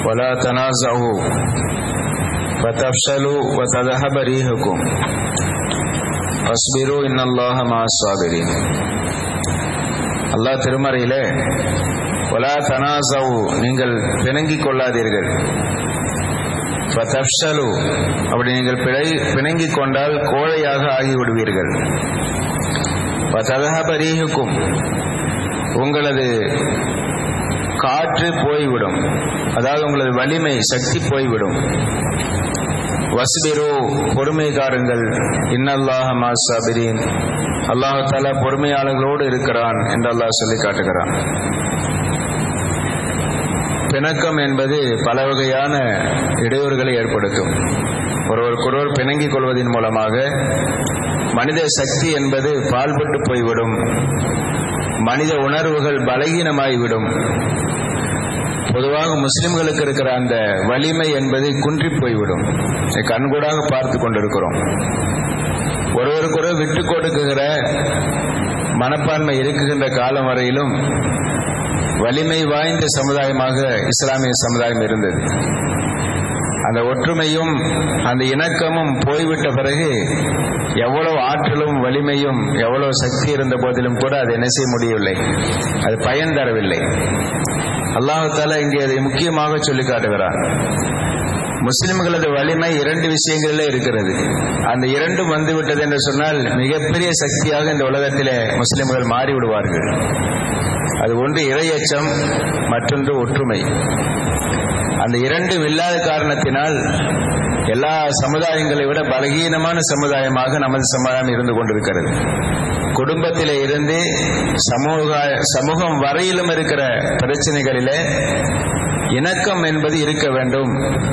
ولا تنازعوا فتفشلوا وتذهب ريحكم واصبروا إن الله مع الصابرين அல்லாஹ் திருமறையிலே ஒலா தனாசவு நீங்கள் பிணங்கிக் கொள்ளாதீர்கள் தப்ஷலு அப்படி நீங்கள் பிழை பிணங்கிக் கொண்டால் கோழையாக ஆகிவிடுவீர்கள் ததகபரீகுக்கும் உங்களது காற்று போய்விடும் அதாவது உங்களது வலிமை சக்தி போய்விடும் வசுபிரோ பொறுமை காருங்கள் இன்னல்லாஹ மாசாபிரீன் அல்லாஹ் தலா பொறுமையாளர்களோடு இருக்கிறான் என்று அல்லாஹ் சொல்லி காட்டுகிறான் பிணக்கம் என்பது பல வகையான இடையூறுகளை ஏற்படுத்தும் ஒருவருக்கொருவர் பிணங்கிக் கொள்வதன் மூலமாக மனித சக்தி என்பது பால்பட்டு போய்விடும் மனித உணர்வுகள் பலகீனமாகிவிடும் பொதுவாக முஸ்லிம்களுக்கு இருக்கிற அந்த வலிமை என்பது குன்றி போய்விடும் கண்கூடாக பார்த்து கொண்டிருக்கிறோம் ஒருவருக்கொருவர் விட்டு கொடுக்குகிற மனப்பான்மை இருக்குகின்ற காலம் வரையிலும் வலிமை வாய்ந்த சமுதாயமாக இஸ்லாமிய சமுதாயம் இருந்தது அந்த ஒற்றுமையும் அந்த இணக்கமும் போய்விட்ட பிறகு எவ்வளவு ஆற்றலும் வலிமையும் எவ்வளவு சக்தி இருந்த போதிலும் கூட அது என்ன செய்ய முடியவில்லை அது பயன் தரவில்லை அல்லாஹால இங்கே அதை முக்கியமாக சொல்லி காட்டுகிறான் முஸ்லிம்களது வலிமை இரண்டு விஷயங்களிலே இருக்கிறது அந்த இரண்டும் வந்துவிட்டது என்று சொன்னால் மிகப்பெரிய சக்தியாக இந்த உலகத்திலே முஸ்லிம்கள் மாறிவிடுவார்கள் அது ஒன்று இரையச்சம் மற்றொன்று ஒற்றுமை அந்த இரண்டும் இல்லாத காரணத்தினால் எல்லா சமுதாயங்களை விட பலகீனமான சமுதாயமாக நமது சமுதாயம் இருந்து கொண்டிருக்கிறது குடும்பத்திலே இருந்து சமூக சமூகம் வரையிலும் இருக்கிற பிரச்சனைகளிலே இணக்கம் என்பது இருக்க வேண்டும்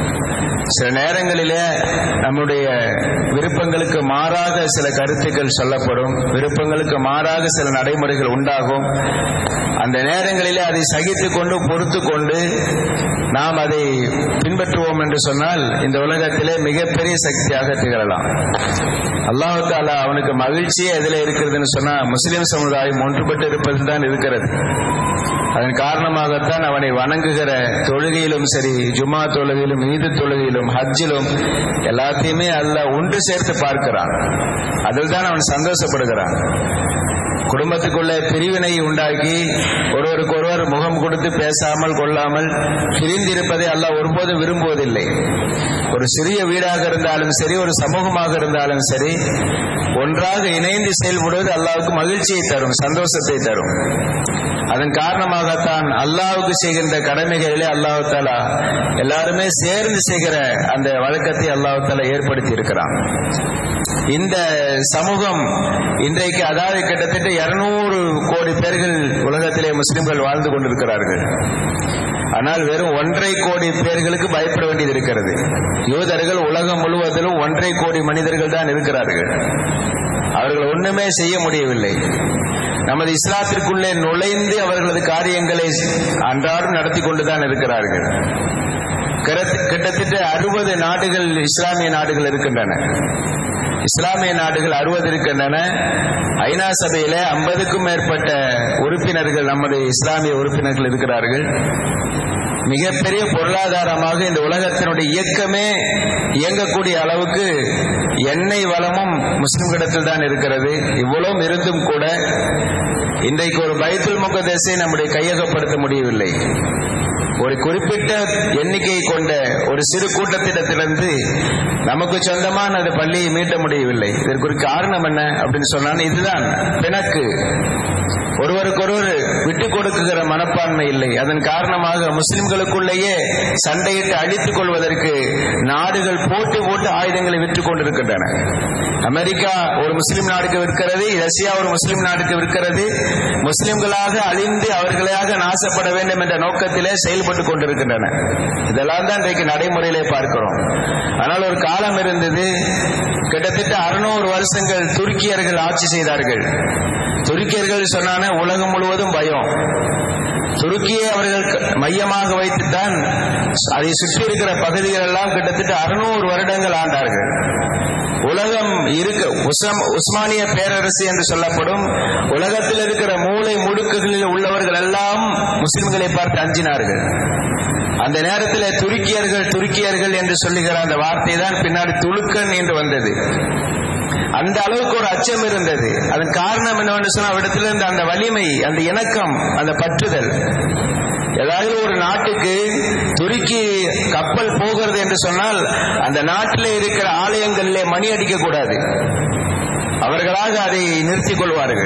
சில நேரங்களிலே நம்முடைய விருப்பங்களுக்கு மாறாக சில கருத்துக்கள் சொல்லப்படும் விருப்பங்களுக்கு மாறாக சில நடைமுறைகள் உண்டாகும் அந்த நேரங்களிலே அதை சகித்து கொண்டு பொறுத்து கொண்டு நாம் அதை பின்பற்றுவோம் என்று சொன்னால் இந்த உலகத்திலே மிகப்பெரிய சக்தியாக திகழலாம் அல்லாஹு தாலா அவனுக்கு மகிழ்ச்சியே எதில் இருக்கிறதுன்னு சொன்னா முஸ்லிம் சமுதாயம் ஒன்றுபட்டு இருப்பதில் தான் இருக்கிறது அதன் காரணமாகத்தான் அவனை வணங்குகிற தொழுகையிலும் சரி ஜுமா தொழுகையிலும் ஈது தொழுகையிலும் ஹஜ்ஜிலும் எல்லாத்தையுமே அல்ல ஒன்று சேர்த்து பார்க்கிறான் அதில் தான் அவன் சந்தோஷப்படுகிறான் குடும்பத்துக்குள்ளே பிரிவினை உண்டாக்கி ஒருவருக்கு ஒருவர் முகம் கொடுத்து பேசாமல் கொள்ளாமல் பிரிந்திருப்பதை அல்ல ஒருபோதும் விரும்புவதில்லை ஒரு சிறிய வீடாக இருந்தாலும் சரி ஒரு சமூகமாக இருந்தாலும் சரி ஒன்றாக இணைந்து செயல்படுவது அல்லாவுக்கு மகிழ்ச்சியை தரும் சந்தோஷத்தை தரும் அதன் காரணமாகத்தான் அல்லாவுக்கு செய்கின்ற கடமைகளிலே அல்லாஹு தாலா எல்லாருமே சேர்ந்து செய்கிற அந்த வழக்கத்தை அல்லாஹு தாலா ஏற்படுத்தி இருக்கிறான் இந்த சமூகம் இன்றைக்கு அதாவது கிட்டத்தட்ட இருநூறு கோடி பேர்கள் உலகத்திலே முஸ்லிம்கள் வாழ்ந்து கொண்டிருக்கிறார்கள் ஆனால் வெறும் ஒன்றரை கோடி பேர்களுக்கு பயப்பட வேண்டியது இருக்கிறது யூதர்கள் உலகம் முழுவதிலும் ஒன்றரை கோடி மனிதர்கள் தான் இருக்கிறார்கள் அவர்கள் ஒண்ணுமே செய்ய முடியவில்லை நமது இஸ்லாத்திற்குள்ளே நுழைந்து அவர்களது காரியங்களை அன்றாடம் நடத்தி கொண்டுதான் இருக்கிறார்கள் கிட்டத்தட்ட அறுபது நாடுகள் இஸ்லாமிய நாடுகள் இருக்கின்றன இஸ்லாமிய நாடுகள் அறுபது இருக்கின்றன ஐநா சபையில ஐம்பதுக்கும் மேற்பட்ட உறுப்பினர்கள் நம்முடைய இஸ்லாமிய உறுப்பினர்கள் இருக்கிறார்கள் மிகப்பெரிய பொருளாதாரமாக இந்த உலகத்தினுடைய இயக்கமே இயங்கக்கூடிய அளவுக்கு எண்ணெய் வளமும் முஸ்லிம்களிடத்தில் தான் இருக்கிறது இவ்வளவும் இருந்தும் கூட இன்றைக்கு ஒரு பைத்துல் முகதேசை நம்முடைய கையகப்படுத்த முடியவில்லை ஒரு குறிப்பிட்ட எண்ணிக்கை கொண்ட ஒரு சிறு கூட்டத்திடத்திலிருந்து நமக்கு சொந்தமான அந்த பள்ளியை மீட்ட முடியவில்லை இதற்கு ஒரு காரணம் என்ன அப்படின்னு சொன்னால் இதுதான் பிணக்கு ஒருவருக்கொருவர் விட்டு கொடுக்குகிற மனப்பான்மை இல்லை அதன் காரணமாக முஸ்லிம்களுக்குள்ளேயே சண்டையிட்டு அழித்துக் கொள்வதற்கு நாடுகள் போட்டு போட்டு ஆயுதங்களை விற்றுக் கொண்டிருக்கின்றன அமெரிக்கா ஒரு முஸ்லிம் நாடுக்கு விற்கிறது ரஷ்யா ஒரு முஸ்லிம் நாடுக்கு விற்கிறது முஸ்லிம்களாக அழிந்து அவர்களாக நாசப்பட வேண்டும் என்ற நோக்கத்திலே செயல்பட்டு கொண்டிருக்கின்றன இதெல்லாம் தான் இன்றைக்கு நடைமுறையிலே பார்க்கிறோம் ஆனால் ஒரு காலம் இருந்தது கிட்டத்தட்ட அறுநூறு வருஷங்கள் துருக்கியர்கள் ஆட்சி செய்தார்கள் துருக்கியர்கள் சொன்னான உலகம் முழுவதும் பயம் துருக்கியை அவர்கள் மையமாக வைத்துத்தான் அதை சுற்றி இருக்கிற பகுதிகள் எல்லாம் கிட்டத்தட்ட அறுநூறு வருடங்கள் ஆண்டார்கள் உலகம் இருக்க உஸ்லாம் உஸ்மானிய பேரரசு என்று சொல்லப்படும் உலகத்தில் இருக்கிற மூளை முடுக்குகளில் உள்ளவர்கள் எல்லாம் முஸ்லிம்களை பார்த்து அஞ்சினார்கள் அந்த நேரத்தில் துருக்கியர்கள் துருக்கியர்கள் என்று சொல்லுகிற அந்த வார்த்தை தான் பின்னாடி துலுக்கன் என்று வந்தது அந்த அளவுக்கு ஒரு அச்சம் இருந்தது அதன் காரணம் என்னவென்று சொன்னால் அவரிடத்தில் இருந்த அந்த வலிமை அந்த இணக்கம் அந்த பற்றுதல் ஏதாவது ஒரு நாட்டுக்கு துருக்கி கப்பல் போகிறது என்று சொன்னால் அந்த நாட்டிலே இருக்கிற ஆலயங்களிலே மணி அடிக்க கூடாது அவர்களாக அதை நிறுத்திக் கொள்வார்கள்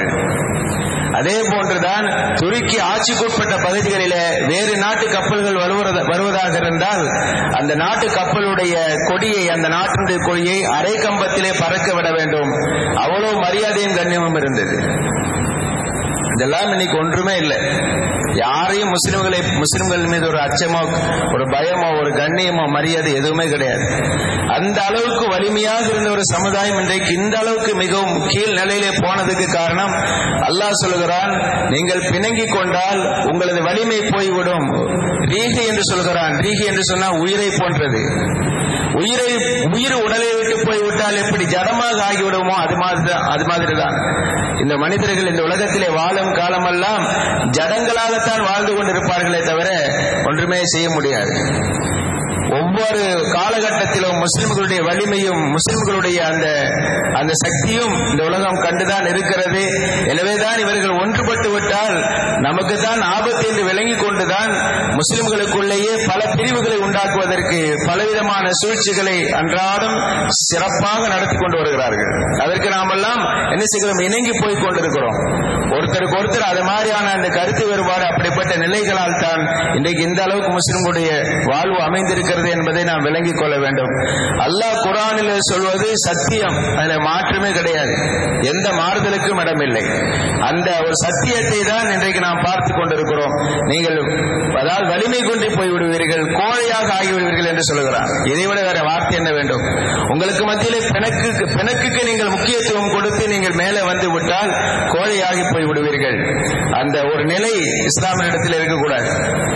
அதே போன்றுதான் துருக்கி ஆட்சிக்குட்பட்ட பகுதிகளிலே வேறு நாட்டு கப்பல்கள் வருவத- வருவதாக இருந்தால் அந்த நாட்டு கப்பலுடைய கொடியை அந்த நாட்டினுடைய கொடியை அரை கம்பத்திலே பறக்க விட வேண்டும் அவ்வளவு மரியாதையும் கண்ணியமும் இருந்தது இதெல்லாம் இன்னைக்கு ஒன்றுமே இல்லை யாரையும் முஸ்லிம்களை முஸ்லிம்கள் மீது ஒரு அச்சமோ ஒரு பயமோ ஒரு கண்ணியமோ மரியாதை எதுவுமே கிடையாது அந்த அளவுக்கு வலிமையாக இருந்த ஒரு சமுதாயம் இன்றைக்கு இந்த அளவுக்கு மிகவும் கீழ் நிலையிலே போனதுக்கு காரணம் அல்லாஹ் சொல்கிறான் நீங்கள் பிணங்கிக் கொண்டால் உங்களது வலிமை போய்விடும் ரீகை என்று சொல்கிறான் ரீகை என்று சொன்னால் உயிரை போன்றது உயிரை உயிர் உடலை விட்டு போய்விட்டால் எப்படி ஜடமாக ஆகிவிடுமோ அது மாதிரி அது மாதிரி தான் இந்த மனிதர்கள் இந்த உலகத்திலே வாழும் காலமெல்லாம் ஜடங்களாகத்தான் வாழ்ந்து கொண்டிருப்பார்களே தவிர ஒன்றுமே செய்ய முடியாது ஒவ்வொரு காலகட்டத்திலும் முஸ்லிம்களுடைய வலிமையும் முஸ்லிம்களுடைய அந்த அந்த சக்தியும் இந்த உலகம் கண்டுதான் இருக்கிறது எனவேதான் இவர்கள் ஒன்றுபட்டு விட்டால் நமக்கு தான் ஆபத்து என்று விளங்கிக் கொண்டுதான் முஸ்லிம்களுக்குள்ளேயே பல பிரிவுகளை உண்டாக்குவதற்கு பலவிதமான சூழ்ச்சிகளை அன்றாடம் சிறப்பாக நடத்தி கொண்டு வருகிறார்கள் அதற்கு நாமெல்லாம் என்ன செய்கிறோம் இணங்கி போய் கொண்டிருக்கிறோம் ஒருத்தருக்கு ஒருத்தர் அது மாதிரியான அந்த கருத்து வேறுபாடு அப்படிப்பட்ட நிலைகளால் தான் இன்றைக்கு இந்த அளவுக்கு முஸ்லிம்களுடைய வாழ்வு அமைந்திருக்கிறது என்பதை நாம் விளங்கிக் கொள்ள வேண்டும் அல்லாஹ் குரானில் சொல்வது சத்தியம் அதில் மாற்றமே கிடையாது எந்த மாறுதலுக்கும் இடமில்லை அந்த ஒரு சத்தியத்தை தான் இன்றைக்கு நாம் பார்த்து கொண்டிருக்கிறோம் நீங்கள் அதாவது வலிமை குன்றி போய்விடுவீர்கள் கோழையாக ஆகிவிடுவீர்கள் என்று சொல்கிறார் இதைவிட வேற வார்த்தை என்ன வேண்டும் உங்களுக்கு மத்தியிலே பிணக்குக்கு பிணக்குக்கு நீங்கள் முக்கியத்துவம் கொடுத்து நீங்கள் மேலே வந்து விட்டால் கோழையாகி போய் விடுவீர்கள் அந்த ஒரு நிலை இஸ்லாமியரிடத்தில் இருக்கக்கூடாது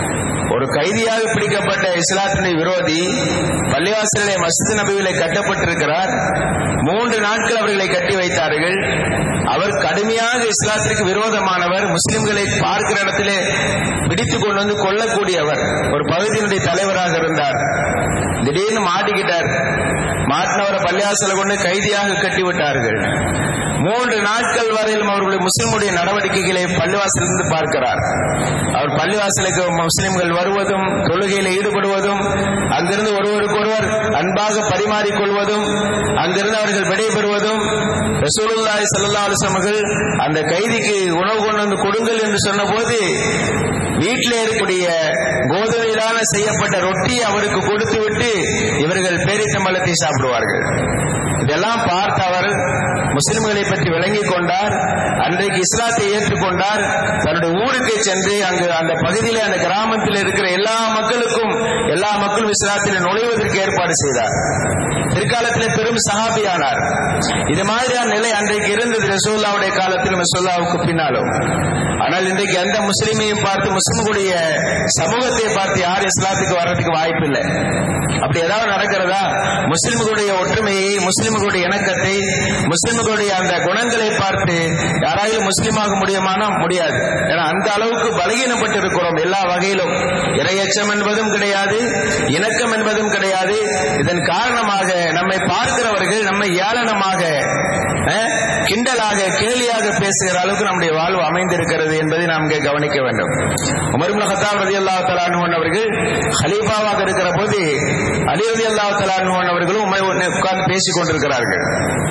ஒரு கைதியாக பிடிக்கப்பட்ட இஸ்லாத்தினுடைய விரோதி பள்ளிவாசலிலே மஸ்ஜித் நபியிலே கட்டப்பட்டிருக்கிறார் மூன்று நாட்கள் அவர்களை கட்டி வைத்தார்கள் அவர் கடுமையாக இஸ்லாத்திற்கு விரோதமானவர் முஸ்லிம்களை பார்க்கிற இடத்திலே பிடித்துக் கொண்டு வந்து கொல்லக்கூடியவர் ஒரு பகுதியினுடைய தலைவராக இருந்தார் திடீர்னு மாட்டிக்கிட்டார் மாட்டினவரை பள்ளிவாசலை கொண்டு கைதியாக கட்டி விட்டார்கள் மூன்று நாட்கள் வரையிலும் அவர்களுடைய முஸ்லிமுடைய நடவடிக்கைகளை பள்ளிவாசலிருந்து பார்க்கிறார் அவர் பள்ளிவாசலுக்கு முஸ்லிம்கள் வருவதும் தொழுகையில் ஈடுபடுவதும் அங்கிருந்து ஒருவருக்கொருவர் அன்பாக பரிமாறிக்கொள்வதும் அங்கிருந்து அவர்கள் விடைபெறுவதும் ரசூலுல்லாஹி ஸல்லல்லாஹு அலைஹி வஸல்லம் அவர்கள் அந்த கைதிக்கு உணவு கொண்டு வந்து கொடுங்கள் என்று சொன்னபோது வீட்டில் இருக்கக்கூடிய கோதுமையிலான செய்யப்பட்ட ரொட்டியை அவருக்கு கொடுத்து விட்டு இவர்கள் பேரித்தம்பழத்தை சாப்பிடுவார்கள் இதெல்லாம் பார்த்த அவர் முஸ்லிம்களை பற்றி விளங்கிக் கொண்டார் அன்றைக்கு இஸ்லாத்தை ஏற்றுக்கொண்டார் தன்னுடைய ஊருக்கு சென்று அங்கு அந்த பகுதியிலே அந்த கிராமத்தில் இருக்கிற எல்லா மக்களுக்கும் எல்லா மக்களும் இஸ்லாத்தில் நுழைவதற்கு ஏற்பாடு செய்தார் பிற்காலத்தில் பெரும் சஹாபியானார் இது மாதிரியான நிலை அன்றைக்கு இருந்தது ரசூல்லாவுடைய காலத்திலும் ரசூல்லாவுக்கு பின்னாலும் ஆனால் இன்றைக்கு எந்த முஸ்லிமையும் பார்த்து முஸ்லிம்களுடைய சமூகத்தை பார்த்து யார் இஸ்லாத்துக்கு வர்றதுக்கு வாய்ப்பு இல்லை அப்படி ஏதாவது நடக்கிறதா முஸ்லிம்களுடைய ஒற்றுமையை முஸ்லிம்களுடைய இணக்கத்தை முஸ்லிம்களுடைய அந்த குணங்களை பார்த்து யாராலும் முஸ்லிமாக முடியுமானா முடியாது ஏன்னா அந்த அளவுக்கு பலகீனப்பட்டு இருக்கிறோம் எல்லா வகையிலும் இரையச்சம் என்பதும் கிடையாது இணக்கம் என்பதும் கிடையாது இதன் காரணமாக நம்மை பார்க்கிறவர்கள் நம்மை ஏளனமாக அஹ், கிண்டலாக கேலியாக பேசுகிற அளவுக்கு நம்முடைய வாழ்வு அமைந்திருக்கிறது என்பதை நாம் இங்கே கவனிக்க வேண்டும் உமர் ஹத்தாப் ரதி அல்லா தலான் அவர்கள் ஹலீஃபாவாக இருக்கிற போது அலி ரதி அல்லா தலான் அவர்களும் உமை உட்கார்ந்து பேசிக் கொண்டிருக்கிறார்கள்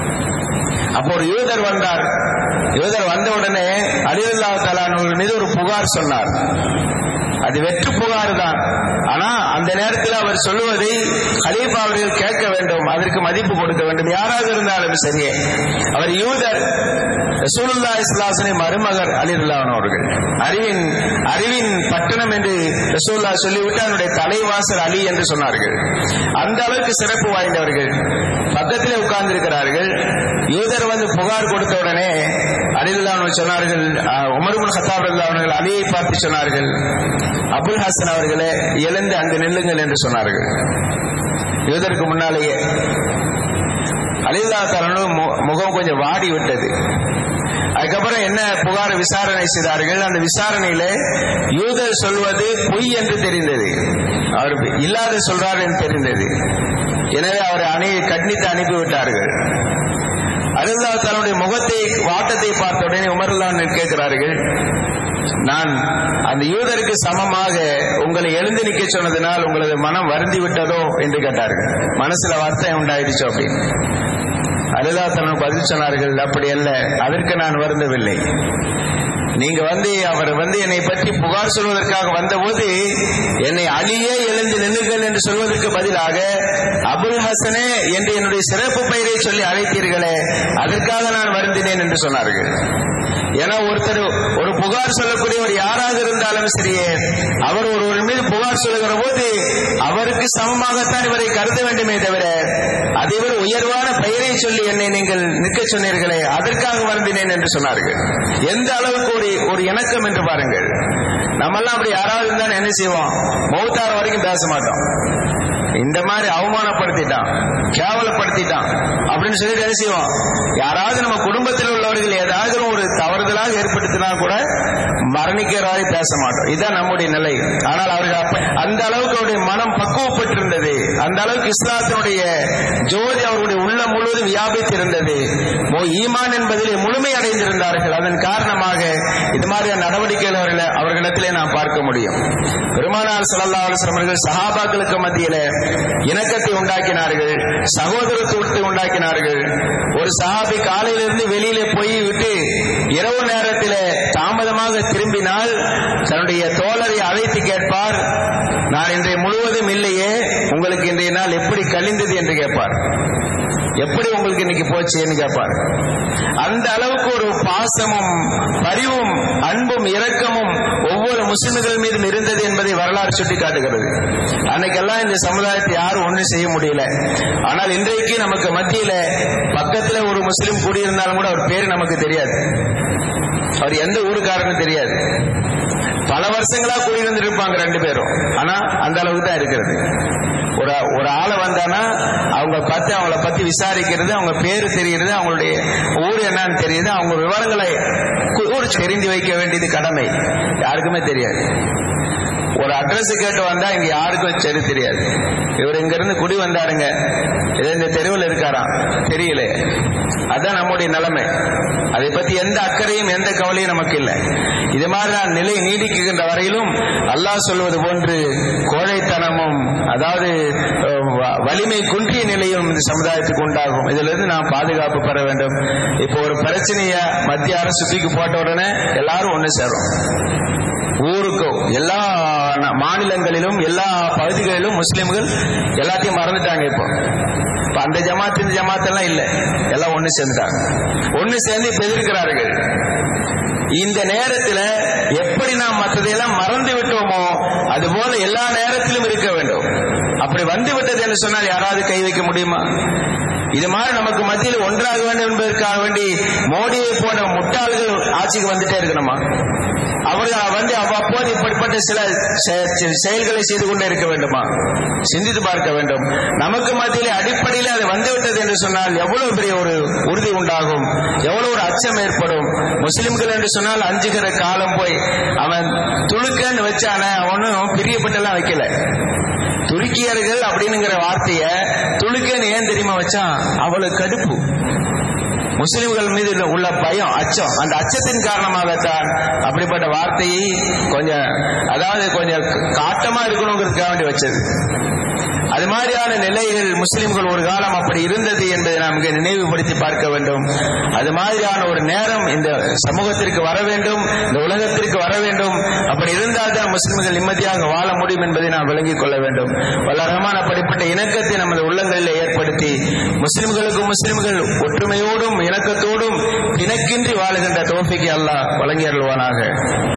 அப்போ ஒரு யூதர் வந்தார் யூதர் வந்த உடனே அலி அல்லா தலான் மீது ஒரு புகார் சொன்னார் அது வெற்று புகார் தான் ஆனா அந்த நேரத்தில் அவர் சொல்லுவதை ஹலீஃபா அவர்கள் கேட்க வேண்டும் அதற்கு மதிப்பு கொடுக்க வேண்டும் யாராக இருந்தாலும் சரியே அவர் யூதர் ரசூலுல்லா இஸ்லாசனை மருமகர் அலிருல்லான் அவர்கள் அறிவின் அறிவின் பட்டணம் என்று ரசூல்லா சொல்லிவிட்டு அதனுடைய தலைவாசல் அலி என்று சொன்னார்கள் அந்த அளவுக்கு சிறப்பு வாய்ந்தவர்கள் பக்கத்திலே உட்கார்ந்து இருக்கிறார்கள் யூதர் வந்து புகார் கொடுத்த உடனே அலில்லான் சொன்னார்கள் உமர்முல் ஹத்தாப் அவர்கள் அலியை பார்த்து சொன்னார்கள் அபுல் ஹசன் அவர்களே எழுந்து அங்கு நில்லுங்கள் என்று சொன்னார்கள் யூதருக்கு முன்னாலேயே அலில்லா தலனும் முகம் கொஞ்சம் வாடி விட்டது அதுக்கப்புறம் என்ன புகார் விசாரணை செய்தார்கள் அந்த விசாரணையில யூதர் சொல்வது பொய் என்று தெரிந்தது அவர் இல்லாத சொல்றார் என்று தெரிந்தது எனவே அவரை அணி கண்ணித்து அனுப்பிவிட்டார்கள் அருந்தா தன்னுடைய முகத்தை வாட்டத்தை பார்த்த உடனே உமர்லான் கேட்கிறார்கள் நான் அந்த யூதருக்கு சமமாக உங்களை எழுந்து நிக்க சொன்னதினால் உங்களது மனம் வருந்தி விட்டதோ என்று கேட்டார்கள் மனசுல வார்த்தை உண்டாயிடுச்சோ அப்படின்னு அருதா தனக்கு பதில் சொன்னார்கள் அப்படி அல்ல அதற்கு நான் வருந்தவில்லை நீங்க வந்து அவர் வந்து என்னை பற்றி புகார் சொல்வதற்காக வந்தபோது என்னை அழியே எழுந்து நின்றுகள் என்று சொல்வதற்கு பதிலாக அபுல் ஹசனே என்று என்னுடைய சிறப்பு பெயரை சொல்லி அழைத்தீர்களே அதற்காக நான் வருந்தினேன் என்று சொன்னார்கள் ஏன்னா ஒருத்தர் ஒரு புகார் சொல்லக்கூடியவர் யாராக இருந்தாலும் சரியே அவர் ஒருவர் மீது புகார் சொல்லுகிற போது அவருக்கு சமமாகத்தான் இவரை கருத வேண்டுமே தவிர அதைவிட உயர்வான பெயரை சொல்லி என்னை நீங்கள் நிற்க சொன்னீர்களே அதற்காக வருந்தினேன் என்று சொன்னார்கள் எந்த அளவுக்கு ஒரு ஒரு இணக்கம் என்று பாருங்கள் நம்மெல்லாம் அப்படி யாராவது இருந்தா என்ன செய்வோம் மௌத்தார் வரைக்கும் பேச மாட்டோம் இந்த மாதிரி அவமானப்படுத்திட்டான் கேவலப்படுத்திட்டான் அப்படின்னு சொல்லிட்டு என்ன செய்வோம் யாராவது நம்ம குடும்பத்தில் உள்ளவர்கள் ஏதாவது ஒரு தவறுதலாக ஏற்படுத்தினா கூட மரணிக்கிறவரை பேச மாட்டோம் இதுதான் நம்முடைய நிலை ஆனால் அவர்கள் அப்ப அந்த அளவுக்கு அவருடைய மனம் பக்குவப்பட்டிருந்தது அந்த அளவுக்கு இஸ்லாத்தினுடைய ஜோதி அவருடைய உள்ளம் முழுவதும் வியாபித்திருந்தது ஈமான் என்பதிலே முழுமை அடைந்திருந்தார்கள் அதன் காரணமாக இது மாதிரியான நடவடிக்கைகள் அவர்கள் அவர்களிடத்திலே நாம் பார்க்க முடியும் பெருமானார் சல்லா அலுவலர்கள் சஹாபாக்களுக்கு மத்தியில இணக்கத்தை உண்டாக்கினார்கள் சகோதரத்துவத்தை உண்டாக்கினார்கள் ஒரு சஹாபி காலையிலிருந்து வெளியில போய் விட்டு இரவு நேரத்தில் தாமதமாக திரும்பினால் தன்னுடைய தோழரை அழைத்து கேட்பார் நான் இன்றைய முழுவதும் இல்லையே உங்களுக்கு இன்றைய நாள் எப்படி கழிந்தது என்று கேட்பார் எப்படி உங்களுக்கு இன்னைக்கு போச்சுன்னு கேட்பார் அந்த அளவுக்கு ஒரு பாசமும் பரிவும் அன்பும் இரக்கமும் ஒவ்வொரு முஸ்லிம்கள் மீதும் இருந்தது என்பதை வரலாறு சுட்டி காட்டுகிறது அன்னைக்கெல்லாம் இந்த சமுதாயத்தை யாரும் ஒன்றும் செய்ய முடியல ஆனால் இன்றைக்கு நமக்கு மத்தியில பக்கத்துல ஒரு முஸ்லிம் கூடியிருந்தாலும் கூட அவர் பேரு நமக்கு தெரியாது அவர் எந்த ஊருக்காரன்னு தெரியாது பல வருஷங்களா குடியிருந்திருப்பாங்க ரெண்டு பேரும் ஆனா அந்த அளவுக்கு தான் இருக்கிறது ஒரு ஒரு ஆளை வந்தானா அவங்க பார்த்து அவங்கள பத்தி விசாரிக்கிறது அவங்க பேரு தெரிகிறது அவங்களுடைய ஊர் என்னன்னு தெரியுது அவங்க விவரங்களை ஊர் தெரிந்து வைக்க வேண்டியது கடமை யாருக்குமே தெரியாது ஒரு அட்ரஸ் கேட்டு வந்தா இங்க யாருக்கும் சரி தெரியாது இவர் இங்க இருந்து குடி வந்தாருங்க இது இந்த தெருவில் இருக்காராம் தெரியல அதான் நம்முடைய நிலைமை அதை பத்தி எந்த அக்கறையும் எந்த கவலையும் நமக்கு இல்லை இது மாதிரிதான் நிலை நீடிக்குகின்ற வரையிலும் அல்லாஹ் சொல்வது போன்று கோழைத்தனமும் அதாவது வலிமை குன்றிய நிலையும் இந்த சமுதாயத்துக்கு உண்டாகும் இதுல இருந்து நாம் பாதுகாப்பு பெற வேண்டும் இப்போ ஒரு பிரச்சனைய மத்திய அரசு தூக்கி போட்ட உடனே எல்லாரும் ஒண்ணு சேரும் ஊருக்கு எல்லா மாநிலங்களிலும் எல்லா பகுதிகளிலும் முஸ்லிம்கள் எல்லாத்தையும் மறந்துட்டாங்க இப்போ இப்ப அந்த ஜமாத் இந்த ஜமாத் எல்லாம் இல்ல எல்லாம் ஒண்ணு சேர்ந்துட்டாங்க ஒண்ணு சேர்ந்து இப்ப எதிர்க்கிறார்கள் இந்த நேரத்தில் எப்படி நாம் மற்றதையெல்லாம் மறந்து விட்டோமோ அது போல எல்லா நேரத்திலும் இருக்க வேண்டும் அப்படி வந்து விட்டது என்று சொன்னால் யாராவது கை வைக்க முடியுமா இது மாதிரி நமக்கு மத்தியில் ஒன்றாக வேண்டும் என்பதற்காக வேண்டி மோடியை போன்ற முட்டாள்கள் ஆட்சிக்கு வந்துட்டே இருக்கணுமா அவர்கள் வந்து அவ்வப்போது இப்படிப்பட்ட சில செயல்களை செய்து கொண்டே இருக்க வேண்டுமா சிந்தித்து பார்க்க வேண்டும் நமக்கு மத்தியிலே அடிப்படையில் அது வந்துவிட்டது என்று சொன்னால் எவ்வளவு பெரிய ஒரு உறுதி உண்டாகும் எவ்வளவு ஒரு அச்சம் ஏற்படும் முஸ்லிம்கள் என்று சொன்னால் அஞ்சுகிற காலம் போய் அவன் துளுக்கன்னு வச்சான அவனும் பிரியப்பட்டெல்லாம் வைக்கல துருக்கியர்கள் அப்படின்னுங்கிற வார்த்தைய துளுக்கன்னு ஏன் தெரியுமா வச்சான் அவ்வளவு கடுப்பு முஸ்லிம்கள் மீது உள்ள பயம் அச்சம் அந்த அச்சத்தின் காரணமாகத்தான் அப்படிப்பட்ட வார்த்தையை கொஞ்சம் அதாவது கொஞ்சம் காட்டமா இருக்கணுங்கிறதுக்காக வேண்டி வச்சது அது மாதிரியான நிலைகள் முஸ்லிம்கள் ஒரு காலம் அப்படி இருந்தது என்பதை நாம் இங்கே நினைவுபடுத்தி பார்க்க வேண்டும் அது மாதிரியான ஒரு நேரம் இந்த சமூகத்திற்கு வர வேண்டும் இந்த உலகத்திற்கு வர வேண்டும் அப்படி இருந்தால் தான் முஸ்லிம்கள் நிம்மதியாக வாழ முடியும் என்பதை நாம் விளங்கிக் கொள்ள வேண்டும் வல்லரமான அப்படிப்பட்ட இணக்கத்தை நமது உள்ளங்களில் ஏற்படுத்தி முஸ்லிம்களுக்கும் முஸ்லிம்கள் ஒற்றுமையோடும் இணக்கத்தோடும் பிணக்கின்றி வாழுகின்ற தோஃபிக்கு அல்லாஹ் வழங்கி அருள்வானாக